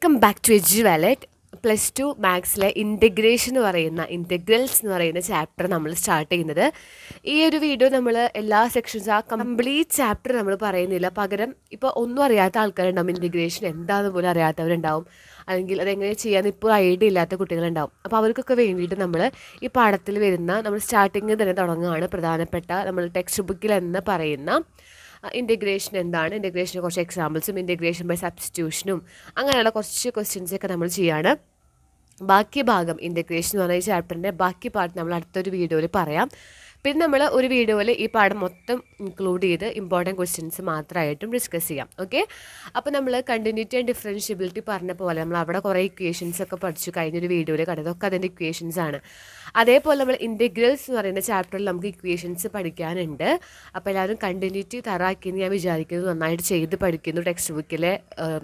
welcome back to edge wallet plus two മാത്സിലെ integration എന്ന് പറയുന്ന ഇൻറ്റഗ്രൽസ് എന്ന് പറയുന്ന ചാപ്റ്റർ നമ്മൾ സ്റ്റാർട്ട് ചെയ്യുന്നത് ഈ ഒരു വീഡിയോ നമ്മൾ എല്ലാ സെക്ഷൻസ് ആ കംപ്ലീറ്റ് ചാപ്റ്റർ നമ്മൾ പറയുന്നില്ല പകരം ഇപ്പോൾ ഒന്നും അറിയാത്ത ആൾക്കാരുണ്ടാവും ഇൻറ്റഗ്രേഷൻ എന്താണെന്ന് പോലും അറിയാത്തവരുണ്ടാവും അല്ലെങ്കിൽ അതെങ്ങനെ ചെയ്യാന്ന് ഇപ്പോൾ ഐഡിയ ഇല്ലാത്ത കുട്ടികളുണ്ടാവും അപ്പോൾ അവർക്കൊക്കെ വേണ്ടിയിട്ട് നമ്മൾ ഈ പാഠത്തിൽ വരുന്ന നമ്മൾ സ്റ്റാർട്ടിങ്ങിൽ തന്നെ തുടങ്ങുകയാണ് പ്രധാനപ്പെട്ട നമ്മൾ ടെക്സ്റ്റ് ബുക്കിൽ എന്ന് പറയുന്ന ഇൻറ്റഗ്രേഷൻ എന്താണ് ഇൻറ്റഗ്രേഷന് കുറച്ച് എക്സാമ്പിൾസും ഇൻറ്റഗ്രേഷൻ ബൈ സബ്സ്റ്റിറ്റ്യൂഷനും അങ്ങനെയുള്ള കുറച്ച് ക്വസ്റ്റ്യൻസ് ഒക്കെ നമ്മൾ ചെയ്യാണ് ബാക്കി ഭാഗം ഇൻറ്റഗ്രേഷൻ എന്ന് പറയുന്ന ചാപ്റ്ററിൻ്റെ ബാക്കി പാർട്ട് നമ്മൾ അടുത്തൊരു വീഡിയോയിൽ പറയാം പിന്നെ നമ്മൾ ഒരു വീഡിയോയിൽ ഈ പാഠം മൊത്തം ഇൻക്ലൂഡ് ചെയ്ത് ഇമ്പോർട്ടൻറ്റ് ക്വസ്റ്റ്യൻസ് മാത്രമായിട്ടും ഡിസ്കസ് ചെയ്യാം ഓക്കെ അപ്പോൾ നമ്മൾ കണ്ടിന്യൂറ്റി ആൻഡ് ഡിഫറൻഷ്യബിലിറ്റി പറഞ്ഞ പോലെ നമ്മൾ അവിടെ കുറേ ഇക്വേഷൻസ് ഒക്കെ പഠിച്ചു കഴിഞ്ഞൊരു വീഡിയോയിൽ കണ്ടതൊക്കെ അതിൻ്റെ ഇക്വേഷൻസ് ആണ് അതേപോലെ നമ്മൾ ഇൻറ്റഗ്രൽസ് എന്ന് പറയുന്ന ചാപ്റ്ററിൽ നമുക്ക് ഇക്വേഷൻസ് പഠിക്കാനുണ്ട് അപ്പോൾ എല്ലാവരും കണ്ടിന്യൂറ്റി തറാക്കിയെന്ന് ഞാൻ വിചാരിക്കുന്നു നന്നായിട്ട് ചെയ്ത് പഠിക്കുന്നു ടെക്സ്റ്റ് ബുക്കിലെ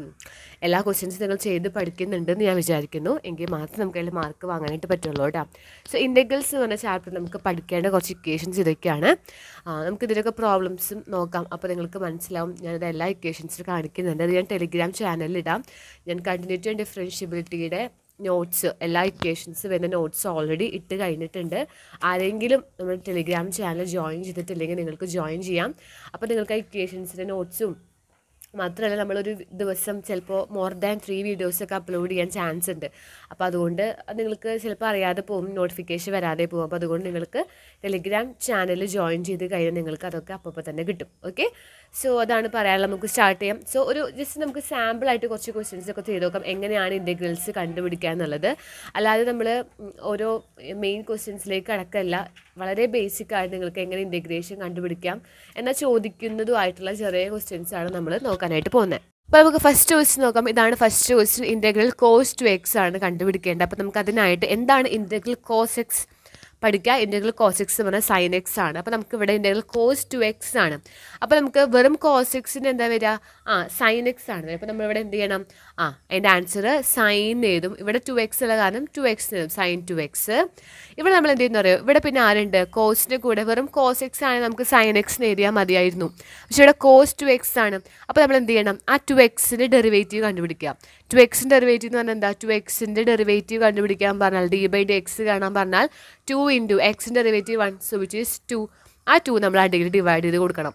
എല്ലാ ക്വസ്റ്റ്യൻസും നിങ്ങൾ ചെയ്ത് പഠിക്കുന്നുണ്ടെന്ന് ഞാൻ വിചാരിക്കുന്നു എങ്കിൽ മാത്രം നമുക്ക് അതിൽ മാർക്ക് വാങ്ങാനായിട്ട് പറ്റുള്ളൂ കേട്ടോ സോ ഇൻറ്റഗ്രൽസ് എന്ന് പറഞ്ഞ ചാപ്റ്റർ നമുക്ക് പഠിക്കേണ്ട കുറച്ച് ഇക്വേഷൻസ് ഇതൊക്കെയാണ് ആ, നമുക്ക് ഇതിലൊക്കെ പ്രോബ്ലംസും നോക്കാം അപ്പോൾ നിങ്ങൾക്ക് മനസ്സിലാവും ഞാനത് എല്ലാ ഇക്വേഷൻസിലും കാണിക്കുന്നുണ്ട് അത് ഞാൻ ടെലിഗ്രാം ചാനലിൽ ഇടാം ഞാൻ കണ്ടിന്യൂറ്റി ആൻഡ് ഡിഫറൻഷ്യബിലിറ്റിയുടെ നോട്ട്സ് എല്ലാ ഇക്വേഷൻസ് വരുന്ന നോട്ട്സ് ഓൾറെഡി ഇട്ട് കഴിഞ്ഞിട്ടുണ്ട് ആരെങ്കിലും നമ്മൾ ടെലിഗ്രാം ചാനൽ ജോയിൻ ചെയ്തിട്ടില്ലെങ്കിൽ നിങ്ങൾക്ക് ജോയിൻ ചെയ്യാം അപ്പോൾ നിങ്ങൾക്ക് ആ ഇക്വേഷൻസിൻ്റെ നോട്ട്സും മാത്രമല്ല നമ്മളൊരു ദിവസം ചിലപ്പോൾ മോർ ദാൻ ത്രീ വീഡിയോസൊക്കെ അപ്ലോഡ് ചെയ്യാൻ ചാൻസ് ഉണ്ട് അപ്പോൾ അതുകൊണ്ട് അത് നിങ്ങൾക്ക് ചിലപ്പോൾ അറിയാതെ പോകും നോട്ടിഫിക്കേഷൻ വരാതെ പോകും അപ്പോൾ അതുകൊണ്ട് നിങ്ങൾക്ക് ടെലിഗ്രാം ചാനൽ ജോയിൻ ചെയ്ത് കഴിഞ്ഞാൽ നിങ്ങൾക്ക് അതൊക്കെ അപ്പോൾ തന്നെ കിട്ടും ഓക്കെ സോ അതാണ് പറയാനുള്ളത് നമുക്ക് സ്റ്റാർട്ട് ചെയ്യാം സോ ഒരു ജസ്റ്റ് നമുക്ക് സാമ്പിളായിട്ട് കുറച്ച് ക്വസ്റ്റ്യൻസ് ഒക്കെ ചെയ്ത് നോക്കാം എങ്ങനെയാണ് ഇൻറ്റഗ്രൽസ് കണ്ടുപിടിക്കുക എന്നുള്ളത് അല്ലാതെ നമ്മൾ ഓരോ മെയിൻ ക്വസ്റ്റ്യൻസിലേക്ക് അടക്കമല്ല വളരെ ബേസിക് ആയിട്ട് നിങ്ങൾക്ക് എങ്ങനെ ഇൻറ്റഗ്രേഷൻ കണ്ടുപിടിക്കാം എന്നാൽ ചോദിക്കുന്നതുമായിട്ടുള്ള ചെറിയ ക്വസ്റ്റ്യൻസ് ആണ് നമ്മൾ നോക്കാനായിട്ട് പോകുന്നത് അപ്പോൾ നമുക്ക് ഫസ്റ്റ് ക്വസ്റ്റ്യൻ നോക്കാം ഇതാണ് first question integral cos two x ആണ് കണ്ടുപിടിക്കേണ്ടത് അപ്പോൾ നമുക്ക് അതിനായിട്ട് എന്താണ് ഇൻറ്റഗ്രൽ കോസ് എക്സ് പഠിക്കുക ഇൻറ്റഗ്രൽ കോസ് എക്സ് എന്ന് പറഞ്ഞാൽ സൈൻ എക്സ് ആണ് അപ്പോൾ നമുക്ക് ഇവിടെ ഇൻറ്റഗ്രൽ കോസ് ടു എക്സ് ആണ് അപ്പോൾ നമുക്ക് വെറും കോസ് എക്സിന് എന്താ വരിക ആ സൈൻ എക്സ് ആണ് അപ്പോൾ നമ്മളിവിടെ എന്ത് ചെയ്യണം ആ അതിൻ്റെ ആൻസർ സൈൻ എഴുതും ഇവിടെ ടു എക്സ് ഉള്ള കാരണം ടു എക്സ് എഴുതും സൈൻ ടു എക്സ് ഇവിടെ നമ്മൾ എന്ത് ചെയ്യുന്ന പറയുക ഇവിടെ പിന്നെ ആരുണ്ട് കോസിൻ്റെ കൂടെ വെറും കോസ് എക്സ് ആണെങ്കിൽ നമുക്ക് സൈൻ എക്സ് എഴുതിയാൽ മതിയായിരുന്നു പക്ഷേ ഇവിടെ കോസ് ടു എക്സ് ആണ് അപ്പോൾ നമ്മൾ എന്ത് ചെയ്യണം ആ ടു എക്സിൻ്റെ ഡെറിവേറ്റീവ് കണ്ടുപിടിക്കുക ടു എക്സിൻ്റെ ഡെറിവേറ്റീവ് എന്ന് പറഞ്ഞാൽ എന്താ ടു എക്സിൻ്റെ ഡെറിവേറ്റീവ് കണ്ടുപിടിക്കാൻ പറഞ്ഞാൽ ഡി ബൈ ഡി എക്സ് കാണാൻ പറഞ്ഞാൽ ടു ഇൻറ്റു എക്സിൻ്റെ derivative one so which is two ആ ടു നമ്മൾ അടിയിൽ ഡിവൈഡ് ചെയ്ത് കൊടുക്കണം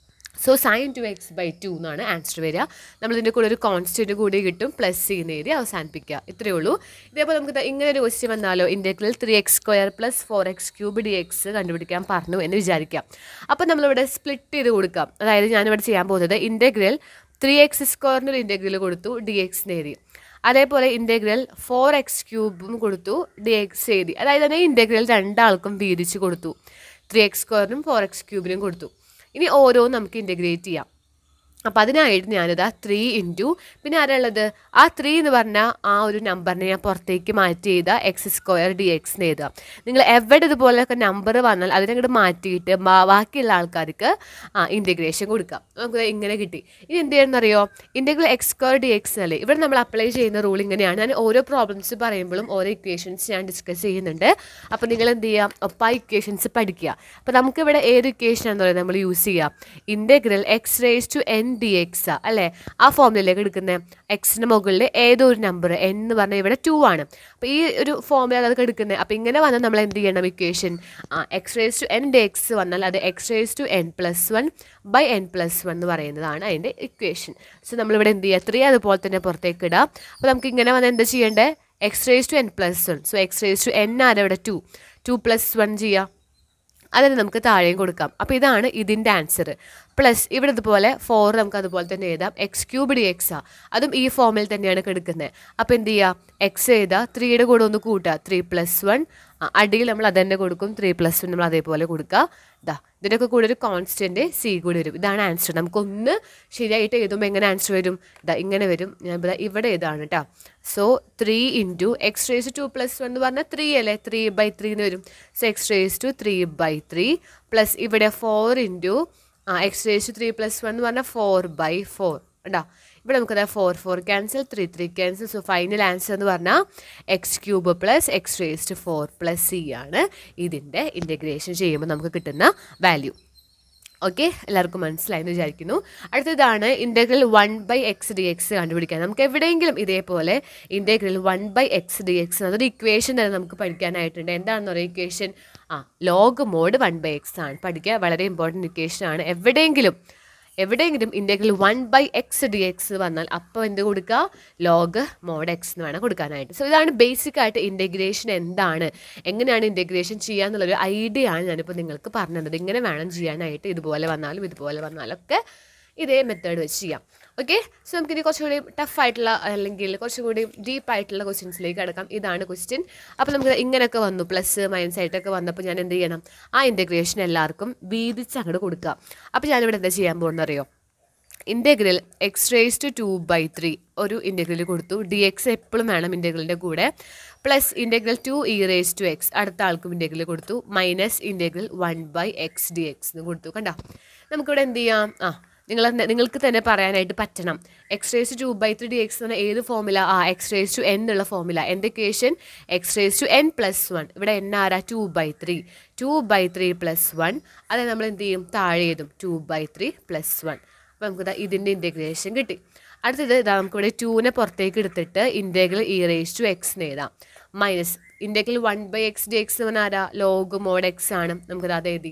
so sine two x by two എന്നാണ് ആൻസർ വരിക നമ്മളിതിൻ്റെ കൂടെ ഒരു കോൺസ്റ്റൻറ്റ് കൂടി കിട്ടും പ്ലസ് ചെയ്യുന്ന എഴുതി അവസാനിപ്പിക്കുക ഇത്രയേ ഉള്ളൂ ഇതേപോലെ നമുക്ക് ദാ ഇങ്ങനെ ഒരു ക്വസ്റ്റ്യൻ വന്നാലോ integral three x square plus four x cube d x കണ്ടുപിടിക്കാൻ പറഞ്ഞു എന്ന് വിചാരിക്കാം അപ്പോൾ നമ്മളിവിടെ സ്പ്ലിറ്റ് ചെയ്ത് കൊടുക്കാം അതായത് ഞാനിവിടെ ചെയ്യാൻ പോകുന്നത് ഇൻഡെഗ്രൽ ത്രീ എക്സ് സ്ക്വയറിന് ഒരു ഇൻഡെഗ്രൽ കൊടുത്തു ഡി എക്സിന് എഴുതി അതേപോലെ ഇൻറ്റഗ്രൽ ഫോർ എക്സ് ക്യൂബും കൊടുത്തു ഡി എക്സ് എഴുതി അതായത് തന്നെ ഇൻറ്റഗ്രൽ രണ്ടാൾക്കും വീതിച്ച് കൊടുത്തു ത്രീ എക്സ് സ്ക്വയറിനും ഫോർ എക്സ് ക്യൂബിനും കൊടുത്തു ഇനി ഓരോന്നും നമുക്ക് ഇൻറ്റഗ്രേറ്റ് ചെയ്യാം അപ്പോൾ അതിനായിട്ട് ഞാനിതാ ത്രീ ഇൻറ്റു പിന്നെ ആരാളുള്ളത് ആ ത്രീ എന്ന് പറഞ്ഞാൽ ആ ഒരു നമ്പറിനെ ഞാൻ പുറത്തേക്ക് മാറ്റി ചെയ്ത എക്സ് സ്ക്വയർ ഡി എക്സിന് എഴുതുക നിങ്ങൾ എവിടെ ഇതുപോലെയൊക്കെ നമ്പർ വന്നാൽ അതിനങ്ങോട്ട് മാറ്റിയിട്ട് ബാ- ബാക്കിയുള്ള ആൾക്കാർക്ക് ആ ഇൻറ്റഗ്രേഷൻ കൊടുക്കാം നമുക്ക് ഇങ്ങനെ കിട്ടി ഇനി എന്ത് ചെയ്യണമെന്നറിയോ integral x square d x അല്ലേ ഇവിടെ നമ്മൾ അപ്ലൈ ചെയ്യുന്ന റൂൾ ഇങ്ങനെയാണ് ഞാൻ ഓരോ പ്രോബ്ലംസ് പറയുമ്പോഴും ഓരോ ഇക്വേഷൻസ് ഞാൻ ഡിസ്കസ് ചെയ്യുന്നുണ്ട് അപ്പോൾ നിങ്ങൾ എന്ത് ചെയ്യുക ഒപ്പം ആ ഇക്വേഷൻസ് പഠിക്കുക അപ്പോൾ നമുക്കിവിടെ ഏത് ഇക്വേഷനാണെന്ന് പറയുന്നത് നമ്മൾ യൂസ് ചെയ്യുക integral x raise to n d x അല്ലേ ആ ഫോമിലേക്ക് എടുക്കുന്ന എക്സിന് മുകളിൽ ഏതോ ഒരു നമ്പർ എൻ എന്ന് പറഞ്ഞാൽ ഇവിടെ ടു ആണ് അപ്പോൾ ഈ ഒരു ഫോമിലാണ് അതൊക്കെ എടുക്കുന്നത് അപ്പോൾ ഇങ്ങനെ വന്നാൽ നമ്മൾ എന്ത് ചെയ്യണം ഇക്വേഷൻ ആ x raise to n d x വന്നാൽ അത് x raise to n plus one by n plus one എന്ന് പറയുന്നതാണ് അതിൻ്റെ ഇക്വേഷൻ സോ നമ്മളിവിടെ എന്ത് ചെയ്യുക ത്രീ അതുപോലെ തന്നെ പുറത്തേക്ക് ഇടാം അപ്പോൾ നമുക്ക് ഇങ്ങനെ വന്നാൽ എന്താ ചെയ്യേണ്ടത് x raise to n plus one so x raise to n ആണ് ഇവിടെ ടു ടു പ്ലസ് വൺ ചെയ്യാം അതിന് നമുക്ക് താഴെയും കൊടുക്കാം അപ്പോൾ ഇതാണ് ഇതിൻ്റെ ആൻസർ പ്ലസ് ഇവിടെ ഇതുപോലെ ഫോർ നമുക്ക് അതുപോലെ തന്നെ എഴുതാം എക്സ് ക്യൂബ് ഡി എക്സ് ആ അതും ഈ ഫോമിൽ തന്നെയാണ് കിടക്കുന്നത് അപ്പോൾ എന്ത് ചെയ്യുക എക്സ് എഴുതുക ത്രീയുടെ കൂടെ ഒന്ന് കൂട്ടുക ത്രീ പ്ലസ് വൺ അടിയിൽ നമ്മൾ അത് തന്നെ കൊടുക്കും ത്രീ പ്ലസ് വൺ നമ്മൾ അതേപോലെ കൊടുക്കുക ഇതാ ഇതിൻ്റെയൊക്കെ കൂടെ ഒരു കോൺസ്റ്റൻറ്റ് സി കൂടി വരും ഇതാണ് ആൻസർ നമുക്കൊന്ന് ശരിയായിട്ട് എഴുതുമ്പോൾ എങ്ങനെ ആൻസർ വരും ഇതാ ഇങ്ങനെ വരും ഞാൻ ഇവിടെ ഇവിടെ ഇതാണ് കേട്ടോ so three into x raise to plus one എന്ന് പറഞ്ഞാൽ ത്രീ അല്ലേ ത്രീ ബൈ ത്രീ എന്ന് വരും so x raise to three by three plus ഇവിടെ ഫോർ ഇൻറ്റു ആ x raise to three plus one എന്ന് പറഞ്ഞാൽ ഫോർ ബൈ ഫോർ ഉണ്ടോ ഇവിടെ നമുക്കത് four four cancel three three cancel so final answer എന്ന് പറഞ്ഞാൽ x cube plus x raised four plus c ആണ് ഇതിൻ്റെ ഇൻറ്റഗ്രേഷൻ ചെയ്യുമ്പോൾ നമുക്ക് കിട്ടുന്ന വാല്യൂ ഓക്കെ എല്ലാവർക്കും മനസ്സിലായെന്ന് വിചാരിക്കുന്നു അടുത്തതാണ് integral one by x d x കണ്ടുപിടിക്കാൻ നമുക്ക് എവിടെയെങ്കിലും ഇതേപോലെ integral one by x d x അതൊരു ഇക്വേഷൻ തന്നെ നമുക്ക് പഠിക്കാനായിട്ടുണ്ട് എന്താണെന്ന് പറയുക ഇക്വേഷൻ ആ log mod one by x ആണ് പഠിക്കുക വളരെ ഇമ്പോർട്ടൻറ്റ് ഇക്വേഷൻ ആണ് എവിടെയെങ്കിലും എവിടെയെങ്കിലും integral one by x d x വന്നാൽ അപ്പോൾ എന്ത് കൊടുക്കുക ലോഗ് മോഡ് എക്സ് എന്ന് വേണം കൊടുക്കാനായിട്ട് സോ ഇതാണ് ബേസിക് ആയിട്ട് ഇൻ്റഗ്രേഷൻ എന്താണ് എങ്ങനെയാണ് ഇൻ്റഗ്രേഷൻ ചെയ്യാന്നുള്ളൊരു ഐഡിയ ആണ് ഞാനിപ്പോൾ നിങ്ങൾക്ക് പറഞ്ഞു തന്നത് ഇങ്ങനെ വേണം ചെയ്യാനായിട്ട് ഇതുപോലെ വന്നാലും ഇതുപോലെ വന്നാലും ഒക്കെ ഇതേ മെത്തേഡ് വെച്ച് ചെയ്യാം ഓക്കെ സോ നമുക്കിനി കുറച്ചുകൂടി ടഫ് ആയിട്ടുള്ള അല്ലെങ്കിൽ കുറച്ചും കൂടി ഡീപ്പ് ആയിട്ടുള്ള ക്വസ്റ്റ്യൻസിലേക്ക് കിടക്കാം ഇതാണ് ക്വസ്റ്റ്യൻ അപ്പോൾ നമുക്ക് ഇങ്ങനെയൊക്കെ വന്നു പ്ലസ് മൈനസ് ആയിട്ടൊക്കെ വന്നപ്പോൾ ഞാൻ എന്ത് ചെയ്യണം ആ ഇൻ്റഗ്രേഷൻ എല്ലാവർക്കും വീതിച്ച് അങ്ങോട്ട് കൊടുക്കുക അപ്പോൾ ഞാനിവിടെ എന്താ ചെയ്യാൻ പോകുന്നത് അറിയോ integral x raise to two by three ഒരു ഇൻ്റഗ്രൽ കൊടുത്തു ഡി എക്സ് എപ്പോഴും വേണം ഇൻ്റഗ്രലിൻ്റെ കൂടെ plus integral two e raise to x അടുത്ത ആൾക്കും ഇൻ്റഗ്രൽ കൊടുത്തു minus integral one by x d x എന്ന് കൊടുത്തു കണ്ടോ നമുക്കിവിടെ എന്ത് ചെയ്യാം ആ നിങ്ങൾ നിങ്ങൾക്ക് തന്നെ പറയാനായിട്ട് പറ്റണം x raise to by three d x എന്ന് പറഞ്ഞാൽ ഏത് ഫോമില ആ എക്സ് റേസ് ടു എൻ എന്നുള്ള ഫോമില എൻ്റെ equation x raise to n plus one ഇവിടെ എൻ ആരാ two by three two by three plus one അത് നമ്മൾ എന്ത് ചെയ്യും താഴെ എഴുതും two by three plus one അപ്പോൾ നമുക്ക് ഇതിൻ്റെ ഇൻറ്റഗ്രേഷൻ കിട്ടി അടുത്തത് ഇതാ നമുക്കിവിടെ ടൂനെ പുറത്തേക്ക് എടുത്തിട്ട് integral e raise to x എന്ന് എഴുതാം minus integral one by x d x എന്ന് പറഞ്ഞാൽ ആരാ ലോഗ് മോഡ് എക്സ് ആണ് നമുക്കത് അത് എഴുതി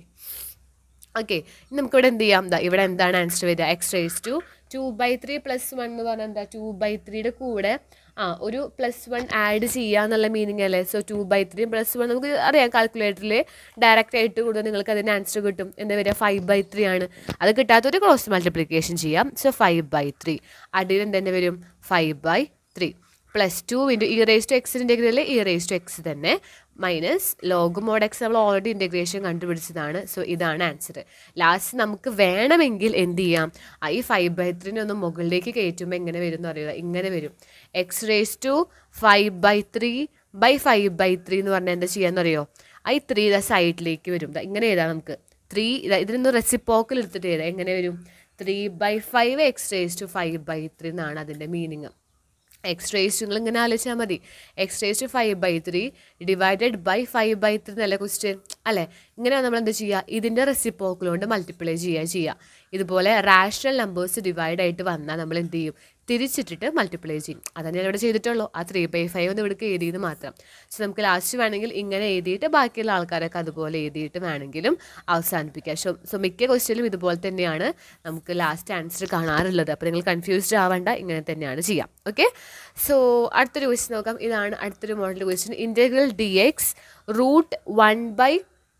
ഓക്കെ നമുക്കിവിടെ എന്ത് ചെയ്യാം ദാ ഇവിടെ എന്താണ് ആൻസർ വരിക x raise to two by three plus one എന്ന് പറഞ്ഞാൽ എന്താ ടു ബൈ ത്രീയുടെ കൂടെ ആ ഒരു പ്ലസ് വൺ ആഡ് ചെയ്യുക എന്നുള്ള മീനിങ് അല്ലേ so two by three plus one നമുക്ക് അറിയാം കാൽക്കുലേറ്ററിൽ ഡയറക്റ്റ് ആയിട്ട് കൂടുതൽ നിങ്ങൾക്ക് അതിന് ആൻസർ കിട്ടും എന്താ വരിക ഫൈവ് ബൈ ത്രീ ആണ് അത് കിട്ടാത്തൊരു ക്രോസ് മൾട്ടിപ്ലിക്കേഷൻ ചെയ്യാം സോ ഫൈവ് ബൈ ത്രീ അടിയിൽ എന്തെന്നെ വരും five by three plus two into e raise to എക്സിൻ്റെ integral e raise to x തന്നെ മൈനസ് ലോഗ് മോഡ് എക്സ് നമ്മൾ ഓൾറെഡി ഇൻ്റഗ്രേഷൻ കണ്ടുപിടിച്ചതാണ് സോ ഇതാണ് ആൻസർ ലാസ്റ്റ് നമുക്ക് വേണമെങ്കിൽ എന്ത് ചെയ്യാം ആ ഈ ഫൈവ് ബൈ ത്രീനെ ഒന്ന് മുകളിലേക്ക് കയറ്റുമ്പോൾ എങ്ങനെ വരും എന്ന് അറിയുക ഇങ്ങനെ വരും x raise to five by three by five by three എന്ന് പറഞ്ഞാൽ എന്താ ചെയ്യാന്നറിയോ ആ ഈ ത്രീ ഇതാ സൈഡിലേക്ക് വരും ദാ ഇങ്ങനെ എഴുതാം നമുക്ക് ത്രീ ഇതിനൊന്ന് റെസിപ്പോക്കൽ എടുത്തിട്ട് എഴുതാം എങ്ങനെ വരും three by five x raise to five by three എന്നാണ് അതിൻ്റെ മീനിങ് എക്സ് റേസ് നിങ്ങൾ ഇങ്ങനെ ആലോചിച്ചാൽ മതി x raise to five by three divided by five by three എന്നല്ല ക്വസ്റ്റ്യൻ അല്ലേ ഇങ്ങനെയാണ് നമ്മൾ എന്താ ചെയ്യുക ഇതിൻ്റെ റെസിപ്പോക്കിൾ കൊണ്ട് മൾട്ടിപ്ലൈ ചെയ്യുക ചെയ്യുക ഇതുപോലെ റാഷണൽ നമ്പേഴ്സ് ഡിവൈഡ് ആയിട്ട് വന്നാൽ നമ്മൾ എന്ത് ചെയ്യും തിരിച്ചിട്ടിട്ട് മൾട്ടിപ്ലൈ ചെയ്യും അതന്നെ ഞാൻ ഇവിടെ ചെയ്തിട്ടുള്ളൂ ആ ത്രീ ബൈ ഫൈവ് ഒന്ന് ഇവിടേക്ക് എഴുതിയത് മാത്രം സോ നമുക്ക് ലാസ്റ്റ് വേണമെങ്കിൽ ഇങ്ങനെ എഴുതിയിട്ട് ബാക്കിയുള്ള ആൾക്കാരൊക്കെ അതുപോലെ എഴുതിയിട്ട് വേണമെങ്കിലും അവസാനിപ്പിക്കാം സോ സോ മിക്ക ക്വസ്റ്റ്യനിലും ഇതുപോലെ തന്നെയാണ് നമുക്ക് ലാസ്റ്റ് ആൻസർ കാണാറുള്ളത് അപ്പോൾ നിങ്ങൾ കൺഫ്യൂസ്ഡ് ആവേണ്ട ഇങ്ങനെ തന്നെയാണ് ചെയ്യാം ഓക്കെ സോ അടുത്തൊരു ക്വസ്റ്റ്യൻ നോക്കാം ഇതാണ് അടുത്തൊരു model question integral d x root one by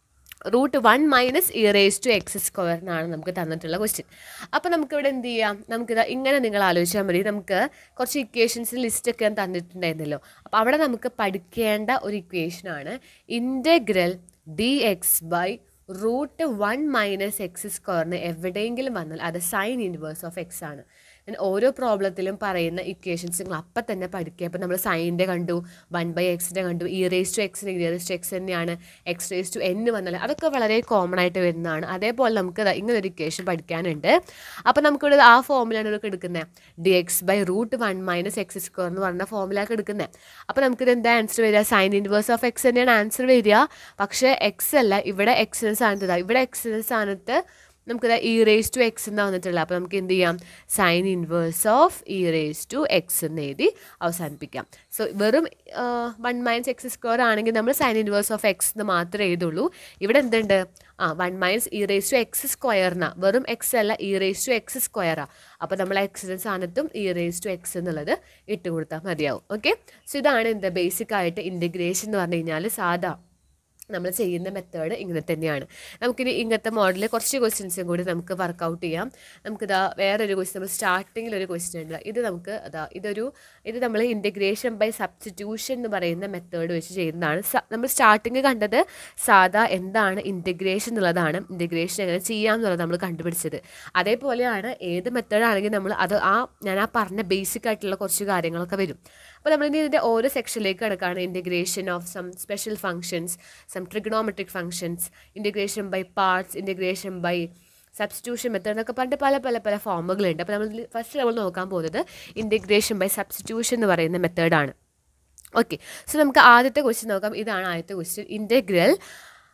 root one minus e raise to x square എന്നാണ് നമുക്ക് തന്നിട്ടുള്ള ക്വസ്റ്റ്യൻ അപ്പോൾ നമുക്കിവിടെ എന്ത് ചെയ്യാം നമുക്കിത് ഇങ്ങനെ നിങ്ങൾ ആലോചിച്ചാൽ മതി നമുക്ക് കുറച്ച് ഇക്വേഷൻസ് ലിസ്റ്റൊക്കെ ഞാൻ തന്നിട്ടുണ്ടായിരുന്നല്ലോ അപ്പോൾ അവിടെ നമുക്ക് പഠിക്കേണ്ട ഒരു ഇക്വേഷനാണ് integral d x by root one minus x സ്ക്വയറിന് എവിടെയെങ്കിലും വന്നാൽ അത് സൈൻ ഇൻവേഴ്സ് ഓഫ് എക്സ് ആണ് ഞാൻ ഓരോ പ്രോബ്ലത്തിലും പറയുന്ന ഇക്വേഷൻസ് നിങ്ങൾ അപ്പം തന്നെ പഠിക്കുക അപ്പോൾ നമ്മൾ സൈൻ്റെ കണ്ടു വൺ ബൈ എക്സിൻ്റെ കണ്ടു ഇ റേസ് ടു എക്സിന് ഇ റേസ് ടു എക്സ് തന്നെയാണ് എക്സ് റേസ് ടു എൻ വന്നാൽ അതൊക്കെ വളരെ കോമൺ ആയിട്ട് വരുന്നതാണ് അതേപോലെ നമുക്ക് ദാ ഇങ്ങനെ ഒരു ഇക്വേഷൻ പഠിക്കാനുണ്ട് അപ്പോൾ നമുക്കിവിടെ ആ ഫോമിലാണ് ഇവിടെ എടുക്കുന്നത് d x by root one minus x square എന്ന് പറഞ്ഞ ഫോമിലാണ് എടുക്കുന്നത് അപ്പോൾ നമുക്കിത് എന്താ ആൻസർ വരിക സൈൻ ഇൻവേഴ്സ് ഓഫ് എക്സ് തന്നെയാണ് ആൻസർ വരിക പക്ഷേ എക്സ് അല്ല ഇവിടെ എക്സിന് സ്ഥാനത്ത് ഇതാ ഇവിടെ എക്സിന് സ്ഥാനത്ത് നമുക്കിത് ഇ റേസ് ടു എക്സ് എന്ന് വന്നിട്ടുള്ളത് അപ്പോൾ നമുക്ക് എന്ത് ചെയ്യാം sine inverse of e raise to x എന്ന് എഴുതി അവസാനിപ്പിക്കാം സോ വെറും വൺ മൈനസ് എക്സ് സ്ക്വയർ ആണെങ്കിൽ നമ്മൾ സൈൻ ഇൻവേഴ്സ് ഓഫ് എക്സ് എന്ന് മാത്രമേ എഴുതുള്ളൂ ഇവിടെ എന്തുണ്ട് ആ one minus e raise to x സ്ക്വയറിനാ വെറും എക്സ് അല്ല ഇ റേസ് ടു എക്സ് സ്ക്വയറാ അപ്പോൾ നമ്മൾ എക്സിൻ്റെ സ്ഥാനത്തും ഇ റേസ് ടു എക്സ് എന്നുള്ളത് ഇട്ട് കൊടുത്താൽ മതിയാവും ഓക്കെ സോ ഇതാണ് എന്താ ബേസിക് ആയിട്ട് ഇൻറ്റഗ്രേഷൻ എന്ന് പറഞ്ഞു കഴിഞ്ഞാൽ സാധാ നമ്മൾ ചെയ്യുന്ന മെത്തേഡ് ഇങ്ങനെ തന്നെയാണ് നമുക്കിനി ഇങ്ങനത്തെ മോഡലിൽ കുറച്ച് ക്വസ്റ്റ്യൻസും കൂടി നമുക്ക് വർക്കൗട്ട് ചെയ്യാം നമുക്കിതാ വേറൊരു ക്വസ്റ്റ്യൻ നമ്മൾ സ്റ്റാർട്ടിങ്ങിൽ ഒരു ക്വസ്റ്റ്യൻ ഉണ്ട് ഇത് നമുക്ക് അതാ ഇതൊരു ഇത് നമ്മൾ ഇൻറ്റഗ്രേഷൻ ബൈ സബ്സ്റ്റിറ്റ്യൂഷൻ എന്ന് പറയുന്ന മെത്തേഡ് വെച്ച് ചെയ്യുന്നതാണ് സ- നമ്മൾ സ്റ്റാർട്ടിങ് കണ്ടത് സാധാ എന്താണ് ഇൻറ്റഗ്രേഷൻ എന്നുള്ളതാണ് ഇൻറ്റഗ്രേഷൻ എങ്ങനെ ചെയ്യാം എന്നുള്ളത് നമ്മൾ കണ്ടുപിടിച്ചത് അതേപോലെയാണ് ഏത് മെത്തേഡാണെങ്കിലും നമ്മൾ അത് ആ ഞാൻ ആ പറഞ്ഞ ബേസിക് ആയിട്ടുള്ള കുറച്ച് കാര്യങ്ങളൊക്കെ വരും അപ്പോൾ നമ്മളിനി ഇതിൻ്റെ ഓരോ സെക്ഷനിലേക്ക് കിടക്കുകയാണ് integration of some special functions some trigonometric functions integration by parts integration by substitution method എന്നൊക്കെ പറഞ്ഞിട്ട് പല പല പല ഫോമുകളുണ്ട് അപ്പോൾ നമ്മൾ ഫസ്റ്റ് നമ്മൾ നോക്കാൻ പോകുന്നത് ഇൻറ്റഗ്രേഷൻ ബൈ സബ്സ്റ്റിറ്റ്യൂഷൻ എന്ന് പറയുന്ന മെത്തേഡാണ് ഓക്കെ സോ നമുക്ക് ആദ്യത്തെ ക്വസ്റ്റ്യൻ നോക്കാം ഇതാണ് ആദ്യത്തെ question integral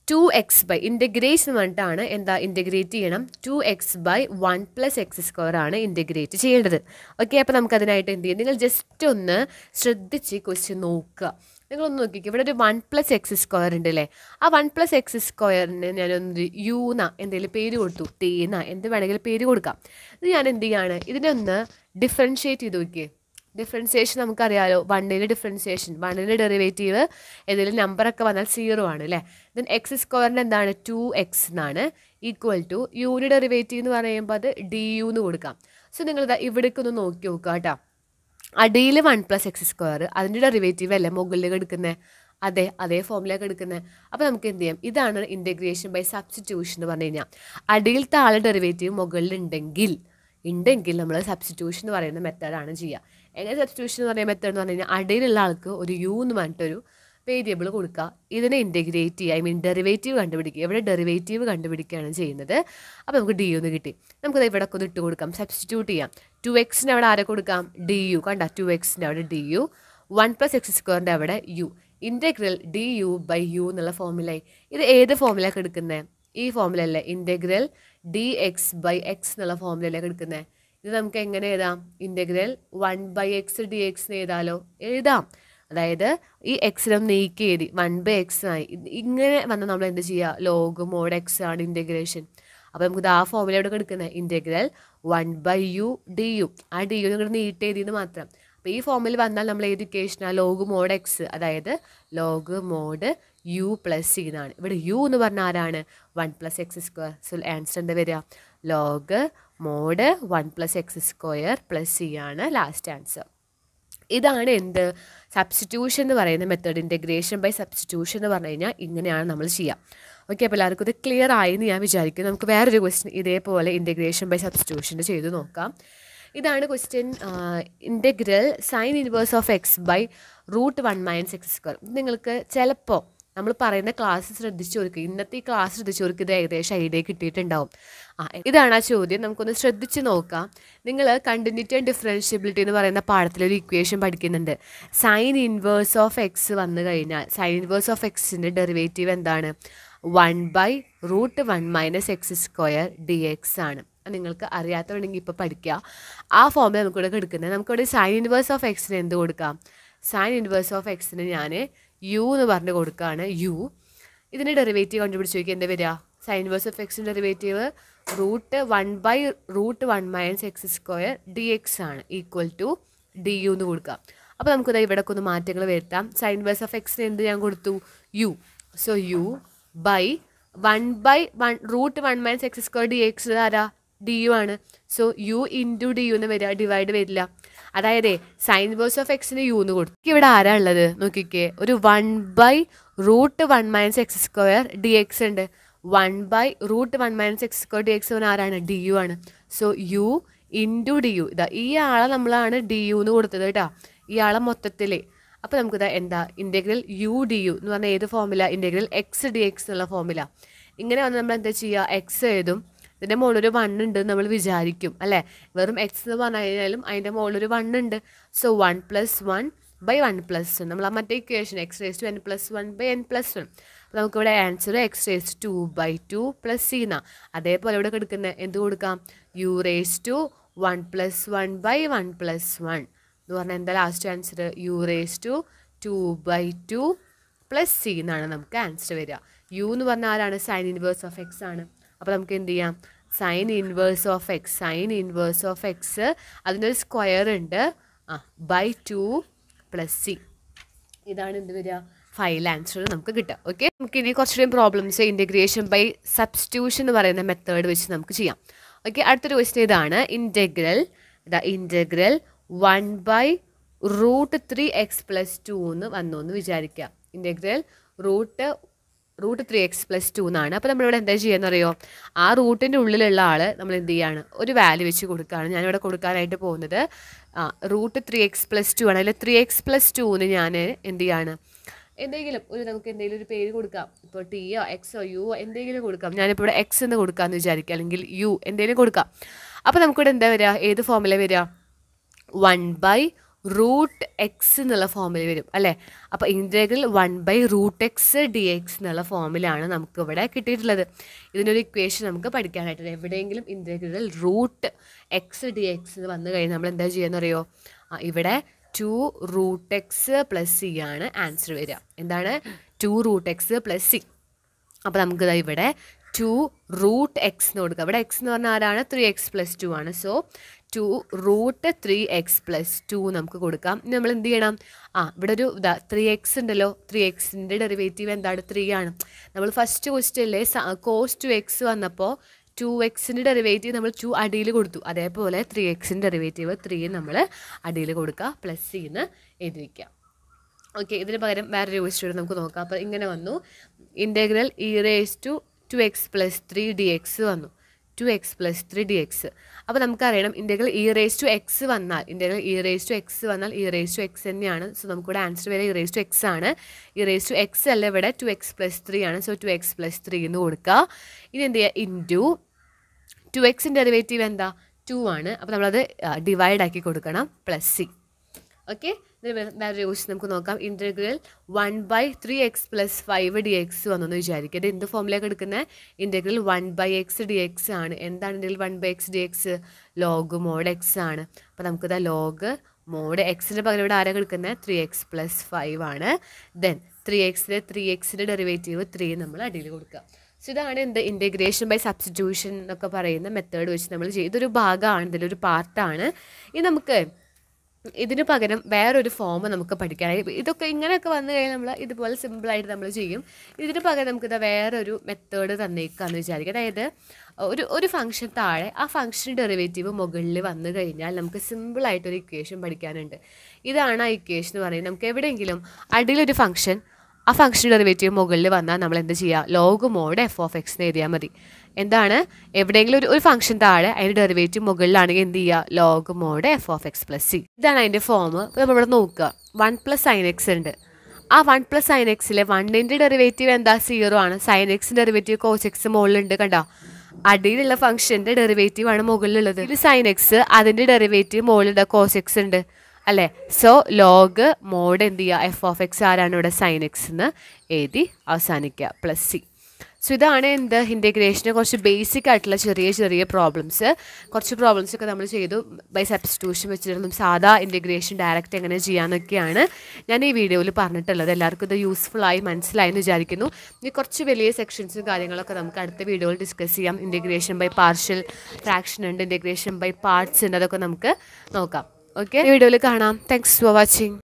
two x by integrate എന്ന് പറഞ്ഞിട്ടാണ് എന്താ ഇൻറ്റഗ്രേറ്റ് ചെയ്യണം two x by one plus x square ആണ് ഇൻറ്റഗ്രേറ്റ് ചെയ്യേണ്ടത് ഓക്കെ അപ്പോൾ നമുക്കതിനായിട്ട് എന്ത് ചെയ്യും നിങ്ങൾ ജസ്റ്റ് ഒന്ന് ശ്രദ്ധിച്ച് ക്വസ്റ്റ്യൻ നോക്കുക നിങ്ങളൊന്ന് നോക്കിക്കുക ഇവിടെ ഒരു വൺ പ്ലസ് എക്സ് സ്ക്വയർ ഉണ്ട് അല്ലേ ആ വൺ പ്ലസ് എക്സ് സ്ക്വയറിന് ഞാനൊന്ന് യൂന എന്തെങ്കിലും പേര് കൊടുത്തു തേന എന്ത് വേണമെങ്കിലും പേര് കൊടുക്കാം ഇത് ഞാൻ എന്ത് ചെയ്യാണ് ഇതിനെ ഒന്ന് ഡിഫറൻഷ്യേറ്റ് ചെയ്ത് നോക്കിയേ ഡിഫറൻസിയേഷൻ നമുക്കറിയാലോ വണ്ണിൻ്റെ ഡിഫറൻസിയേഷൻ വണ്ണിൻ്റെ ഡെറിവേറ്റീവ് ഏതെങ്കിലും നമ്പറൊക്കെ വന്നാൽ സീറോ ആണ് അല്ലേ ദെൻ എക്സ് സ്ക്വയറിൻ്റെ എന്താണ് ടു എക്സ് എന്നാണ് ഈക്വൽ ടു യൂണിറ്റ് ഡെറിവേറ്റീവ് എന്ന് പറയുമ്പോൾ അത് ഡി യു എന്ന് കൊടുക്കാം സോ നിങ്ങളിതാ ഇവിടേക്ക് ഒന്ന് നോക്കി നോക്കുക കേട്ടോ അടിയിൽ വൺ പ്ലസ് എക്സ് സ്ക്വയർ അതിൻ്റെ ഡെറിവേറ്റീവ് അല്ലേ മുകളിലേക്ക് എടുക്കുന്നത് അതെ അതേ ഫോമിലേക്ക് എടുക്കുന്നത് അപ്പോൾ നമുക്ക് എന്ത് ചെയ്യാം ഇതാണ് ഇൻറ്റഗ്രേഷൻ ബൈ സബ്സ്റ്റിറ്റ്യൂഷൻ എന്ന് പറഞ്ഞു കഴിഞ്ഞാൽ അടിയിൽ താഴെ ഡെറിവേറ്റീവ് മുകളിൽ ഉണ്ടെങ്കിൽ ഉണ്ടെങ്കിൽ നമ്മൾ സബ്സ്റ്റിറ്റ്യൂഷൻ എന്ന് പറയുന്ന മെത്തേഡാണ് ചെയ്യുക എങ്ങനെ സബ്സ്റ്റിറ്റ്യൂഷൻ എന്ന് പറയുന്ന മെത്തേഡ് എന്ന് പറഞ്ഞു കഴിഞ്ഞാൽ അടിയിലുള്ള ആൾക്ക് ഒരു യു എന്ന് പറഞ്ഞിട്ടൊരു വേരിയബിൾ കൊടുക്കുക ഇതിനെ ഇൻറ്റഗ്രേറ്റ് ചെയ്യുക ഐ മീൻ ഡെറിവേറ്റീവ് കണ്ടുപിടിക്കുക ഇവിടെ ഡെറിവേറ്റീവ് കണ്ടുപിടിക്കുകയാണ് ചെയ്യുന്നത് അപ്പോൾ നമുക്ക് ഡി യു എന്ന് കിട്ടി നമുക്കത് ഇവിടെ ഒക്കെ ഒന്ന് ഇട്ട് കൊടുക്കാം സബ്സ്റ്റിറ്റ്യൂട്ട് ചെയ്യാം ടു എക്സിന് അവിടെ ആരെ കൊടുക്കാം ഡി യു കണ്ട ടു എക്സിൻ്റെ അവിടെ d u one plus x സ്ക്വയറിൻ്റെ അവിടെ u integral d u by u എന്നുള്ള ഫോമിലായി ഇത് ഏത് ഫോമിലേക്ക് എടുക്കുന്നത് ഈ ഫോമിലല്ലേ integral d x by x എന്നുള്ള ഫോമിലല്ലേ എടുക്കുന്നത് ഇത് നമുക്ക് എങ്ങനെ എഴുതാം integral one by x d x എഴുതാലോ എഴുതാം അതായത് ഈ എക്സിനും നീക്കി എഴുതി വൺ ബൈ എക്സ് ആയി ഇത് ഇങ്ങനെ വന്നാൽ നമ്മൾ എന്ത് ചെയ്യുക ലോഗ് മോഡ് എക്സ് ആണ് ഇൻറ്റഗ്രേഷൻ അപ്പോൾ നമുക്ക് ഇത് ആ ഫോമിലൂടെ എടുക്കുന്നത് integral one by u d u ആ ഡി യു നിങ്ങൾ നീട്ടി എഴുതിയെന്ന് മാത്രം അപ്പോൾ ഈ ഫോമിൽ വന്നാൽ നമ്മൾ ഏത് ഇക്വേഷനാണ് ലോഗ് മോഡ് എക്സ് അതായത് log mod u plus c എന്നാണ് ഇവിടെ യു എന്ന് പറഞ്ഞാൽ ആരാണ് one plus x square so answer എന്താ വരിക log mod one plus x square plus c ആണ് ലാസ്റ്റ് ആൻസർ ഇതാണ് എന്ത് സബ്സ്റ്റിറ്റ്യൂഷൻ എന്ന് പറയുന്ന മെത്തേഡ് ഇൻറ്റഗ്രേഷൻ ബൈ സബ്സ്റ്റിറ്റ്യൂഷൻ എന്ന് പറഞ്ഞു കഴിഞ്ഞാൽ ഇങ്ങനെയാണ് നമ്മൾ ചെയ്യുക ഓക്കെ അപ്പോൾ എല്ലാവർക്കും ഇത് ക്ലിയർ ആയി എന്ന് ഞാൻ വിചാരിക്കുന്നു നമുക്ക് വേറൊരു ക്വസ്റ്റ്യൻ ഇതേപോലെ ഇൻറ്റഗ്രേഷൻ ബൈ സബ്സ്റ്റിറ്റ്യൂഷൻ്റെ ചെയ്ത് നോക്കാം ഇതാണ് question integral sine inverse of x by root one minus x square നിങ്ങൾക്ക് ചിലപ്പോൾ നമ്മൾ പറയുന്ന ക്ലാസ് ശ്രദ്ധിച്ചവർക്ക് ഇന്നത്തെ ഈ ക്ലാസ് ശ്രദ്ധിച്ചവർക്ക് ഇത് ഏകദേശം ഐഡിയ കിട്ടിയിട്ടുണ്ടാവും ആ ഇതാണ് ആ ചോദ്യം നമുക്കൊന്ന് ശ്രദ്ധിച്ച് നോക്കാം നിങ്ങൾ കണ്ടിന്യൂറ്റി ആൻഡ് ഡിഫറൻഷ്യബിലിറ്റി എന്ന് പറയുന്ന പാഠത്തിലൊരു ഇക്വേഷൻ പഠിക്കുന്നുണ്ട് സൈൻ ഇൻവേഴ്സ് ഓഫ് എക്സ് വന്നു കഴിഞ്ഞാൽ സൈൻ ഇൻവേഴ്സ് ഓഫ് എക്സിൻ്റെ ഡെറിവേറ്റീവ് എന്താണ് one by root one minus x square d x ആണ് അത് നിങ്ങൾക്ക് അറിയാത്തതുണ്ടെങ്കിൽ ഇപ്പോൾ പഠിക്കുക ആ ഫോമിൽ നമുക്കിവിടെ എടുക്കുന്നത് നമുക്കിവിടെ സൈൻ ഇൻവേഴ്സ് ഓഫ് എക്സിന് എന്ത് കൊടുക്കാം സൈൻ ഇൻവേഴ്സ് ഓഫ് എക്സിന് ഞാൻ യു എന്ന് പറഞ്ഞ് കൊടുക്കുകയാണ് യു ഇതിൻ്റെ ഡെറിവേറ്റീവ് കണ്ടുപിടിച്ച് നോക്കി എന്താ വരിക സൈൻ ഇൻവേഴ്സ് ഓഫ് എക്സിൻ്റെ derivative root one by root one minus x square d x ആണ് ഈക്വൽ ടു ഡി യു എന്ന് കൊടുക്കാം അപ്പോൾ നമുക്കിത് ഇവിടെ ഒന്ന് മാറ്റങ്ങൾ വരുത്താം സൈൻ ഇൻവേഴ്സ് ഓഫ് എക്സിന് എന്ത് ഞാൻ കൊടുത്തു u so u by one by one root one minus x square d x ആരാ ഡി യു ആണ് so u into d u എന്ന് വരിക ഡിവൈഡ് വരില്ല അതായത് സൈൻ വേഴ്സ് ഓഫ് എക്സിന് യു എന്ന് കൊടുത്തു ഇവിടെ ആരാ ഉള്ളത് നോക്കിക്കേ ഒരു one by root one minus x square d x ഉണ്ട് one by root one minus x square d x ആരാണ് ഡി യു ആണ് so u into d u ഇതാ ഈ ആളെ നമ്മളാണ് ഡി യു എന്ന് കൊടുത്തത് കേട്ടോ ഈ ആളെ മൊത്തത്തിൽ അപ്പോൾ നമുക്കിതാ എന്താ ഇൻറ്റഗ്രൽ യു ഡി യു എന്ന് പറഞ്ഞാൽ ഏത് ഫോമില ഇൻറ്റഗ്രൽ എക്സ് ഡി എക്സ് എന്നുള്ള ഫോമില ഇങ്ങനെ വന്ന് നമ്മൾ എന്താ ചെയ്യുക എക്സ് എഴുതും ഇതിൻ്റെ മുകളിലൊരു വൺ ഉണ്ട് നമ്മൾ വിചാരിക്കും അല്ലേ വെറും എക്സ് എന്ന് പറഞ്ഞു കഴിഞ്ഞാലും അതിൻ്റെ മുകളിലൊരു വൺ ഉണ്ട് so one plus one by one plus one നമ്മൾ ആ മറ്റേ equation x raise to n plus one by n plus one അപ്പോൾ നമുക്കിവിടെ answer x raise to by two plus c എന്നാ അതേപോലെ ഇവിടെ കൊടുക്കുന്ന എന്ത് കൊടുക്കാം u raise to one plus one by one plus one എന്ന് പറഞ്ഞാൽ എന്താ last answer u raise to two by two plus c എന്നാണ് നമുക്ക് ആൻസർ വരിക യു എന്ന് പറഞ്ഞാൽ ആരാണ് സൈൻ ഇൻവേഴ്സ് ഓഫ് എക്സ് ആണ് അപ്പോൾ നമുക്ക് എന്ത് ചെയ്യാം sine inverse of x sine inverse of x അതിനൊരു സ്ക്വയർ ഉണ്ട് ആ ബൈ ടു പ്ലസ് സി ഇതാണ് എന്ത് വരിക ഫൈനൽ ആൻസർ നമുക്ക് കിട്ടുക ഓക്കെ നമുക്ക് ഇനി കുറച്ചുകൂടി പ്രോബ്ലംസ് ഇൻറ്റഗ്രേഷൻ ബൈ സബ്സ്റ്റിറ്റ്യൂഷൻ എന്ന് പറയുന്ന മെത്തേഡ് വെച്ച് നമുക്ക് ചെയ്യാം ഓക്കെ അടുത്തൊരു ക്വസ്റ്റ്യൻ ഇതാണ് ഇൻറ്റഗ്രൽ ഇതാ integral one by root three x plus two എന്ന് വന്നു എന്ന് വിചാരിക്കുക integral root root three x plus two എന്നാണ് അപ്പോൾ നമ്മളിവിടെ എന്താ ചെയ്യുക അറിയോ ആ റൂട്ടിൻ്റെ ഉള്ളിലുള്ള ആൾ നമ്മൾ എന്ത് ചെയ്യാണ് ഒരു വാല്യൂ വെച്ച് കൊടുക്കുകയാണ് ഞാനിവിടെ കൊടുക്കാനായിട്ട് പോകുന്നത് ആ root three x plus two ആണ് അതിൽ ത്രീ എക്സ് പ്ലസ് ടുന്ന് ഞാൻ എന്ത് ചെയ്യാണ് എന്തെങ്കിലും ഒരു നമുക്ക് എന്തെങ്കിലും ഒരു പേര് കൊടുക്കാം ഇപ്പോൾ ടിയോ എക്സോ യു എന്തെങ്കിലും കൊടുക്കാം ഞാനിപ്പോൾ ഇവിടെ എക്സ് എന്ന് കൊടുക്കാമെന്ന് വിചാരിക്കുക അല്ലെങ്കിൽ യു എന്തെങ്കിലും കൊടുക്കാം അപ്പോൾ നമുക്കിവിടെ എന്താ വരിക ഏത് ഫോമിലാണ് വരിക വൺ ബൈ റൂട്ട് എക്സ് എന്നുള്ള ഫോമിൽ വരും അല്ലേ അപ്പോൾ integral one by root x d x എന്നുള്ള ഫോമിലാണ് നമുക്ക് ഇവിടെ കിട്ടിയിട്ടുള്ളത് ഇതിനൊരു ഇക്വേഷൻ നമുക്ക് പഠിക്കാനായിട്ട് എവിടെയെങ്കിലും integral root x d x വന്നു കഴിഞ്ഞാൽ നമ്മൾ എന്താ ചെയ്യുക അറിയോ ആ, ഇവിടെ two root x plus c ആണ് ആൻസർ വരിക എന്താണ് two root x plus c അപ്പോൾ നമുക്ക് ദാ ഇവിടെ ടു റൂട്ട് എക്സ് എന്ന് കൊടുക്കാം ഇവിടെ എക്സ് എന്ന് പറഞ്ഞാൽ ആരാണ് ത്രീ എക്സ് പ്ലസ് ടു ആണ് so two root three x plus two നമുക്ക് കൊടുക്കാം ഇനി നമ്മൾ എന്ത് ചെയ്യണം ആ ഇവിടെ ഒരു ഇതാ ത്രീ എക്സ് ഉണ്ടല്ലോ ത്രീ എക്സിൻ്റെ ഡെറിവേറ്റീവ് എന്താണ് ത്രീ ആണ് നമ്മൾ ഫസ്റ്റ് ക്വസ്റ്റ്യനിലെ കോസ് ടു എക്സ് വന്നപ്പോൾ ടു എക്സിൻ്റെ ഡെറിവേറ്റീവ് നമ്മൾ ടു അടിയിൽ കൊടുത്തു അതേപോലെ ത്രീ എക്സിൻ്റെ ഡെറിവേറ്റീവ് ത്രീ നമ്മൾ അടിയിൽ കൊടുക്കുക പ്ലസ് സിന്ന് എഴുതി വയ്ക്കുക ഓക്കെ ഇതിന് പകരം വേറൊരു ക്വസ്റ്റ്യൻ നമുക്ക് നോക്കാം അപ്പോൾ ഇങ്ങനെ വന്നു integral e raise to two x plus three d x വന്നു two x plus three d x അപ്പോൾ നമുക്കറിയണം integral e raise to x വന്നാൽ integral e raise to x വന്നാൽ ഇ റേസ് ടു എക്സ് തന്നെയാണ് സോ നമുക്കിവിടെ answer വരെ e raise to x ആണ് e raise to x അല്ല ഇവിടെ ടു എക്സ് പ്ലസ് ത്രീ ആണ് so two x plus three എന്ന് കൊടുക്കുക ഇനി എന്ത് ചെയ്യുക ഇൻറ്റു ടു എക്സിൻ്റെ ഡെറിവേറ്റീവ് എന്താ ടു ആണ് അപ്പോൾ നമ്മളത് ഡിവൈഡ് ആക്കി കൊടുക്കണം പ്ലസ് സി ഓക്കെ വേറെ ക്വസ്റ്റ്യൻ നമുക്ക് നോക്കാം integral one by three x plus five d x വന്നെന്ന് വിചാരിക്കുക ഇത് എന്ത് ഫോമിലേക്ക് എടുക്കുന്ന integral one by x d x ആണ് എന്താണ് integral one by x d x log mod x ആണ് അപ്പോൾ നമുക്കിതാ ലോഗ് മോഡ് എക്സിൻ്റെ പകരം ഇവിടെ ആരാ എടുക്കുന്നത് ത്രീ എക്സ് പ്ലസ് ഫൈവ് ആണ് ദെൻ ത്രീ എക്സിൻ്റെ ത്രീ എക്സിൻ്റെ ഡെറിവേറ്റീവ് ത്രീ നമ്മൾ അടിയിൽ കൊടുക്കുക സോ ഇതാണ് എന്ത് ഇൻറ്റഗ്രേഷൻ ബൈ സബ്സ്റ്റിറ്റ്യൂഷൻ എന്നൊക്കെ പറയുന്ന മെത്തേഡ് വെച്ച് നമ്മൾ ചെയ്യും ഇതൊരു ഭാഗമാണ് ഇതിലൊരു പാർട്ടാണ് ഇത് നമുക്ക് ഇതിന് പകരം വേറൊരു ഫോം നമുക്ക് പഠിക്കാനായി ഇതൊക്കെ ഇങ്ങനെയൊക്കെ വന്നു കഴിഞ്ഞാൽ നമ്മൾ ഇതുപോലെ സിമ്പിളായിട്ട് നമ്മൾ ചെയ്യും ഇതിന് പകരം നമുക്കിത് വേറൊരു മെത്തേഡ് തന്നേക്കാന്ന് വിചാരിക്കുക അതായത് ഒരു ഒരു ഫംഗ്ഷൻ താഴെ ആ ഫംഗ്ഷൻ ഡെറിവേറ്റീവ് മുകളിൽ വന്നു കഴിഞ്ഞാൽ നമുക്ക് സിമ്പിളായിട്ടൊരു ഇക്വേഷൻ പഠിക്കാനുണ്ട് ഇതാണ് ആ ഇക്വേഷൻ എന്ന് പറയുന്നത് നമുക്ക് എവിടെയെങ്കിലും അടിയിലൊരു ഫംഗ്ഷൻ ആ ഫംഗ്ഷൻ ഡെറിവേറ്റീവ് മുകളിൽ വന്നാൽ നമ്മൾ എന്ത് ചെയ്യുക log mod f of x എന്ന് എഴുതിയാൽ മതി എന്താണ് എവിടെയെങ്കിലും ഒരു ഒരു ഫംഗ്ഷൻ താഴെ അതിൻ്റെ ഡെറിവേറ്റീവ് മുകളിലാണെങ്കിൽ എന്ത് ചെയ്യുക log mod f of x plus c ഇതാണ് അതിൻ്റെ ഫോം അപ്പോൾ നമ്മളിവിടെ നോക്കുക വൺ പ്ലസ് സൈൻ എക്സ് ഉണ്ട് ആ വൺ പ്ലസ് സൈൻ എക്സിലെ വണ്ണിൻ്റെ ഡെറിവേറ്റീവ് എന്താ സീറോ ആണ് സൈൻ എക്സിൻ്റെ ഡെറിവേറ്റീവ് കോസ് എക്സ് മുകളിലുണ്ട് കണ്ടോ അടിയിലുള്ള ഫംഗ്ഷൻ്റെ ഡെറിവേറ്റീവ് ആണ് മുകളിലുള്ളത് ഇത് സൈൻ എക്സ് അതിൻ്റെ ഡെറിവേറ്റീവ് മുകളിലുണ്ട് കോസ് എക്സ് ഉണ്ട് അല്ലേ സോ ലോഗ് മോഡ് എന്ത് ചെയ്യുക എഫ് ഓഫ് എക്സ് ആരാണ് ഇവിടെ സൈൻ എക്സ് എന്ന് എഴുതി അവസാനിക്കുക പ്ലസ് സി സോ ഇതാണ് എന്ത് ഇൻറ്റഗ്രേഷന് കുറച്ച് ബേസിക് ആയിട്ടുള്ള ചെറിയ ചെറിയ പ്രോബ്ലംസ് കുറച്ച് പ്രോബ്ലംസ് ഒക്കെ നമ്മൾ ചെയ്തു ബൈ സബ്സ്റ്റിറ്റ്യൂഷൻ വെച്ചിരുന്നു സാധാ ഇൻറ്റഗ്രേഷൻ ഡയറക്റ്റ് എങ്ങനെ ചെയ്യാമെന്നൊക്കെയാണ് ഞാൻ ഈ വീഡിയോയിൽ പറഞ്ഞിട്ടുള്ളത് എല്ലാവർക്കും ഇത് യൂസ്ഫുൾ ആയി മനസ്സിലായി എന്ന് വിചാരിക്കുന്നു ഇനി കുറച്ച് വലിയ സെക്ഷൻസും കാര്യങ്ങളൊക്കെ നമുക്ക് അടുത്ത വീഡിയോയിൽ ഡിസ്കസ് ചെയ്യാം ഇൻറ്റഗ്രേഷൻ ബൈ പാർഷ്യൽ ഫ്രാക്ഷൻ ഉണ്ട് ഇൻറ്റഗ്രേഷൻ ബൈ പാർട്സ് ഉണ്ട് അതൊക്കെ നമുക്ക് നോക്കാം ഓക്കെ വീഡിയോയിൽ കാണാം താങ്ക്സ് ഫോർ വാച്ചിങ്